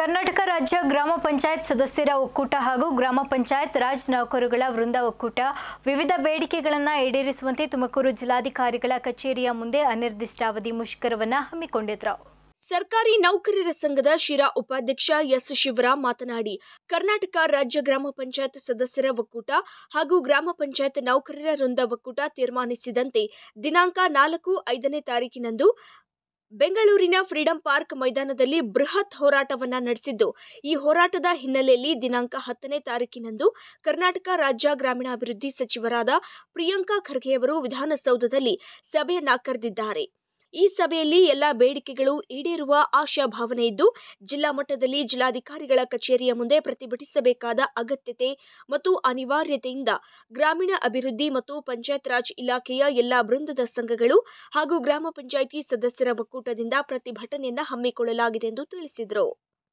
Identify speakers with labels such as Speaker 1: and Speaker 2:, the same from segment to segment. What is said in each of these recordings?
Speaker 1: ಕರ್ನಾಟಕ ರಾಜ್ಯ ಗ್ರಾಮ ಪಂಚಾಯತ್ ಸದಸ್ಯರ ಒಕ್ಕೂಟ ಹಾಗೂ ಗ್ರಾಮ ಪಂಚಾಯತ್ ರಾಜ್ ನೌಕರರುಗಳ ವೃಂದ ಒಕ್ಕೂಟ ವಿವಿಧ ಬೇಡಿಕೆಗಳನ್ನು ಈಡೇರಿಸುವಂತೆ ತುಮಕೂರು ಜಿಲ್ಲಾಧಿಕಾರಿಗಳ ಕಚೇರಿಯ ಮುಂದೆ ಅನಿರ್ದಿಷ್ಟಾವಧಿ ಮುಷ್ಕರವನ್ನು ಹಮ್ಮಿಕೊಂಡಿದ್ರು
Speaker 2: ಸರ್ಕಾರಿ ನೌಕರರ ಸಂಘದ ಶಿರಾ ಉಪಾಧ್ಯಕ್ಷ ಎಸ್ ಶಿವರಾಮ್ ಮಾತನಾಡಿ ಕರ್ನಾಟಕ ರಾಜ್ಯ ಗ್ರಾಮ ಪಂಚಾಯತ್ ಸದಸ್ಯರ ಒಕ್ಕೂಟ ಹಾಗೂ ಗ್ರಾಮ ಪಂಚಾಯತ್ ನೌಕರರ ವೃಂದ ಒಕ್ಕೂಟ ತೀರ್ಮಾನಿಸಿದಂತೆ ದಿನಾಂಕ ನಾಲ್ಕು ಐದನೇ ತಾರೀಕಿನಂದು ಬೆಂಗಳೂರಿನ ಫ್ರೀಡಂ ಪಾರ್ಕ್ ಮೈದಾನದಲ್ಲಿ ಬೃಹತ್ ಹೋರಾಟವನ್ನ ನಡೆಸಿದ್ದು ಈ ಹೋರಾಟದ ಹಿನ್ನೆಲೆಯಲ್ಲಿ ದಿನಾಂಕ ಹತ್ತನೇ ತಾರೀಕಿನಂದು ಕರ್ನಾಟಕ ರಾಜ್ಯ ಗ್ರಾಮೀಣಾಭಿವೃದ್ಧಿ ಸಚಿವರಾದ ಪ್ರಿಯಾಂಕಾ ಖರ್ಗೆಯವರು ವಿಧಾನಸೌಧದಲ್ಲಿ ಸಭೆಯನ್ನ ಕರೆದಿದ್ದಾರೆ ಈ ಸಭೆಯಲ್ಲಿ ಎಲ್ಲಾ ಬೇಡಿಕೆಗಳು ಈಡೇರುವ ಆಶಾಭಾವನೆ ಇದ್ದು ಜಿಲ್ಲಾ ಮಟ್ಟದಲ್ಲಿ ಜಿಲ್ಲಾಧಿಕಾರಿಗಳ ಕಚೇರಿಯ ಮುಂದೆ ಪ್ರತಿಭಟಿಸಬೇಕಾದ ಅಗತ್ಯತೆ ಮತ್ತು ಅನಿವಾರ್ಯತೆಯಿಂದ ಗ್ರಾಮೀಣ ಅಭಿವೃದ್ಧಿ ಮತ್ತು ಪಂಚಾಯತ್ ರಾಜ್ ಇಲಾಖೆಯ ಎಲ್ಲಾ ಬೃಂದದ ಸಂಘಗಳು ಹಾಗೂ ಗ್ರಾಮ ಪಂಚಾಯಿತಿ ಸದಸ್ಯರ ಒಕ್ಕೂಟದಿಂದ ಪ್ರತಿಭಟನೆಯನ್ನ ಹಮ್ಮಿಕೊಳ್ಳಲಾಗಿದೆ ಎಂದು ತಿಳಿಸಿದರು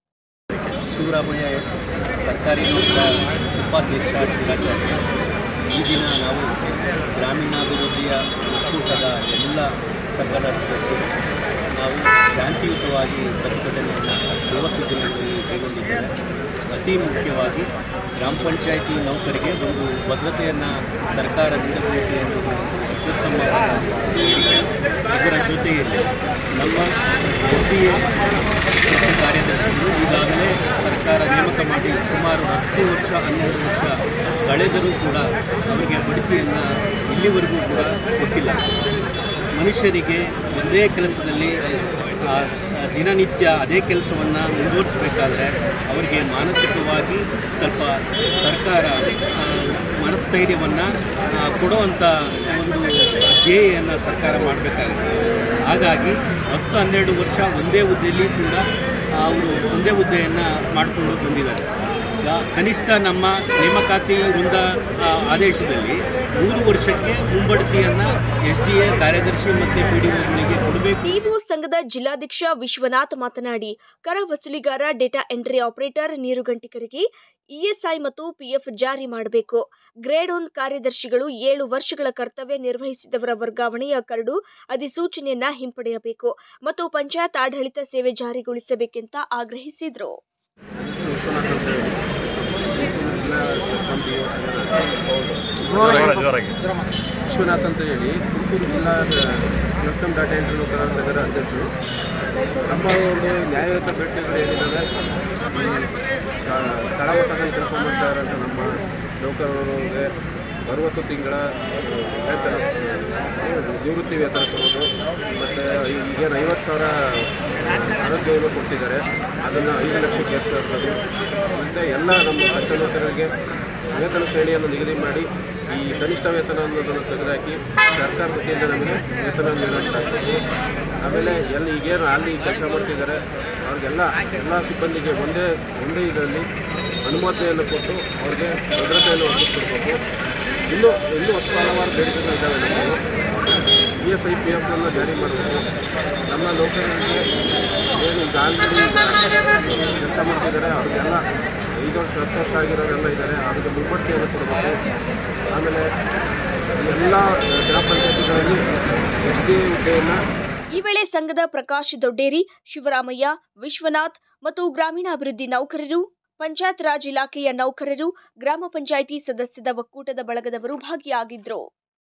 Speaker 3: ಶಿವರಾಮಯ್ಯ ಎಸ್ ಸರ್ಕಾರಿ ನೌಕರ ಉಪಾಧ್ಯಕ್ಷ ಶಿರಾಚಾರ್ಯ ಈ ದಿನ ನಾವು ಗ್ರಾಮೀಣಾಭಿವೃದ್ಧಿಯ ಒಕ್ಕೂಟದ ಎಲ್ಲ ಸಂಘದ ಸದಸ್ಯರು ನಾವು ಶಾಂತಿಯುತವಾಗಿ ಪ್ರತಿಭಟನೆಯನ್ನು ಮೂವತ್ತು ದಿನಗಳಲ್ಲಿ ಕೈಗೊಂಡಿದ್ದೇವೆ ಅತಿ ಮುಖ್ಯವಾಗಿ ಗ್ರಾಮ ಪಂಚಾಯಿತಿ ನೌಕರಿಗೆ ಒಂದು ಭದ್ರತೆಯನ್ನು ಸರ್ಕಾರ ನೀಡಬೇಕು ಎನ್ನುವುದು ಒಂದು ಅತ್ಯುತ್ತಮವಾದ ಬೇಡಿಕೆ. ಇದರ ಜೊತೆಯಲ್ಲಿ ನಮ್ಮ ಎಸ್ ಡಿ ಎ ಮುಖ್ಯ ಕಾರ್ಯದರ್ಶಿಗಳು ಈಗಾಗಲೇ ಸರ್ಕಾರ ನೇಮಕ ಮಾಡಿ ಸುಮಾರು ಹತ್ತು ವರ್ಷ ಹನ್ನೆರಡು ವರ್ಷ ಕಳೆದರೂ ಕೂಡ ಅವರಿಗೆ ಬಡ್ತಿಯನ್ನು ಇಲ್ಲಿವರೆಗೂ ಕೂಡ ಕೊಟ್ಟಿಲ್ಲ ಮನುಷ್ಯರಿಗೆ ಒಂದೇ ಕೆಲಸದಲ್ಲಿ ಆ, ದಿನನಿತ್ಯ ಅದೇ ಕೆಲಸವನ್ನು ಮುಂದುವರಿಸಬೇಕಾದ್ರೆ ಅವರಿಗೆ ಮಾನಸಿಕವಾಗಿ ಸ್ವಲ್ಪ ಸರ್ಕಾರ ಆ, ಮನಸ್ಥೈರ್ಯವನ್ನು ಕೊಡುವಂಥ ಒಂದು ಧ್ಯೇಯನ್ನು ಸರ್ಕಾರ ಮಾಡಬೇಕಾಗುತ್ತೆ ಹಾಗಾಗಿ ಹತ್ತು ಹನ್ನೆರಡು ವರ್ಷ ಒಂದೇ ಹುದ್ದೆಯಲ್ಲಿ ಕೂಡ ಅವರು ಒಂದೇ ಹುದ್ದೆಯನ್ನು ಮಾಡಿಕೊಂಡು ಬಂದಿದ್ದಾರೆ ಯಾ- ಕನಿಷ್ಠ ನಮ್ಮ ನೇಮಕಾತಿ ವೃಂದ ಆ, ಆದೇಶದಲ್ಲಿ ಮೂರು ವರ್ಷಕ್ಕೆ ಮುಂಬಡ್ತಿಯನ್ನು ಎಸ್ ಡಿ ಎ ಕಾರ್ಯದರ್ಶಿ ಮತ್ತು ಪಿ ಡಿ ಒಗಳಿಗೆ ಕೊಡಬೇಕು
Speaker 2: ಪಿಡಿಒ ಸಂಘದ ಜಿಲ್ಲಾಧ್ಯಕ್ಷ ವಿಶ್ವನಾಥ್ ಮಾತನಾಡಿ ಕರ ವಸೂಲಿಗಾರ ಡೇಟಾ ಎಂಟ್ರಿ ಆಪರೇಟರ್ ನೀರುಗಂಟಿಕರಿಗೆ ಇಎಸ್ಐ ಮತ್ತು ಪಿಎಫ್ ಜಾರಿ ಮಾಡಬೇಕು ಗ್ರೇಡ್ ಒನ್ ಕಾರ್ಯದರ್ಶಿಗಳು ಏಳು ವರ್ಷಗಳ ಕರ್ತವ್ಯ ನಿರ್ವಹಿಸಿದವರ ವರ್ಗಾವಣೆಯ ಕರಡು ಅಧಿಸೂಚನೆಯನ್ನ ಹಿಂಪಡೆಯಬೇಕು ಮತ್ತು ಪಂಚಾಯತ್ ಆಡಳಿತ ಸೇವೆ ಜಾರಿಗೊಳಿಸಬೇಕೆಂತ ಆಗ್ರಹಿಸಿದರು
Speaker 4: ವಿಶ್ವನಾಥ್ ಅಂತ ಹೇಳಿ ತುಮಕೂರು ಜಿಲ್ಲಾ ವೆಲ್ಕಮ್ ಡಾಟಾ ಎಂಟ್ರಿ ನೌಕರರ ಸಂಘದ ಅಧ್ಯಕ್ಷರು ನಮ್ಮ ಒಂದು ನ್ಯಾಯಯುತ ಬೇಡಿಕೆಗಳು ಏನಿದ್ದಾವೆ ತಳಮಟ್ಟದಲ್ಲಿ ಕೆಲಸ ಮಾಡ್ತಾ ಇರೋಂಥ ನಮ್ಮ ನೌಕರರಿಗೆ ಅರುವತ್ತು ತಿಂಗಳ ವೇತನ ನಿವೃತ್ತಿ ವೇತನ ಕೊಡೋದು ಮತ್ತು ಈಗೇನು ಐವತ್ತು ಸಾವಿರ ಆರೋಗ್ಯ ವಿಮೆ ಕೊಡ್ತಿದ್ದಾರೆ ಅದನ್ನು ಐದು ಲಕ್ಷಕ್ಕೆ ಏರಿಸಿರೋದು ಮತ್ತು ಎಲ್ಲ ನಮ್ಮ ಕಚ್ಚ ನೌಕರರಿಗೆ ವೇತನ ಶ್ರೇಣಿಯನ್ನು ನಿಗದಿ ಮಾಡಿ ಈ ಕನಿಷ್ಠ ವೇತನ ಅನ್ನೋದನ್ನು ತೆಗೆದುಹಾಕಿ ಸರ್ಕಾರ ವತಿಯಿಂದ ನಮಗೆ ವೇತನ ನೀಡಲಾಗ್ತದೆ ಆಮೇಲೆ ಎಲ್ಲಿ ಈಗೇನು ಅಲ್ಲಿ ಕೆಲಸ ಮಾಡ್ತಿದ್ದಾರೆ ಅವ್ರಿಗೆಲ್ಲ ಎಲ್ಲ ಸಿಬ್ಬಂದಿಗೆ ಒಂದೇ ಒಂದೇ ಇದರಲ್ಲಿ ಅನುಮೋದನೆಯನ್ನು ಕೊಟ್ಟು ಅವ್ರಿಗೆ ಭದ್ರತೆಯನ್ನು ಒದಗಿಸ್ಕೊಡ್ಬೇಕು ಇನ್ನೂ ಇನ್ನೂ ಹತ್ತು ಹಲವಾರು ಬೇಡಿಕೆಗಳಿದ್ದಾವೆ ನಮ್ಮವು E S I P F ಅನ್ನು ಜಾರಿ ಮಾಡಬೇಕು ನಮ್ಮ ನೌಕರರಿಗೆ ಏನು ಈಗ ಆಲ್ರೆಡಿ ಕೆಲಸ ಮಾಡ್ತಿದ್ದಾರೆ ಅವ್ರಿಗೆಲ್ಲ ಐದು ವರ್ಷ ಹತ್ತು ವರ್ಷ ಆಗಿರೋರೆಲ್ಲ ಇದ್ದಾರೆ ಅವ್ರಿಗೆ ಮುಂಬಡ್ತಿಯನ್ನು ಕೊಡಬೇಕು ಆಮೇಲೆ ಎಲ್ಲ ಗ್ರಾಮ ಪಂಚಾಯತಿಗಳಲ್ಲಿ ಎಸ್ ಡಿ ಹುದ್ದೆಯನ್ನು
Speaker 2: ಈ ವೇಳೆ ಸಂಘದ ಪ್ರಕಾಶ್ ದೊಡ್ಡೇರಿ ಶಿವರಾಮಯ್ಯ ವಿಶ್ವನಾಥ್ ಮತ್ತು ಗ್ರಾಮೀಣಾಭಿವೃದ್ಧಿ ನೌಕರರು ಪಂಚಾಯತ್ ರಾಜ್ ಇಲಾಖೆಯ ನೌಕರರು ಗ್ರಾಮ ಪಂಚಾಯಿತಿ ಸದಸ್ಯದ ಒಕ್ಕೂಟದ ಬಳಗದವರು ಭಾಗಿಯಾಗಿದ್ದರು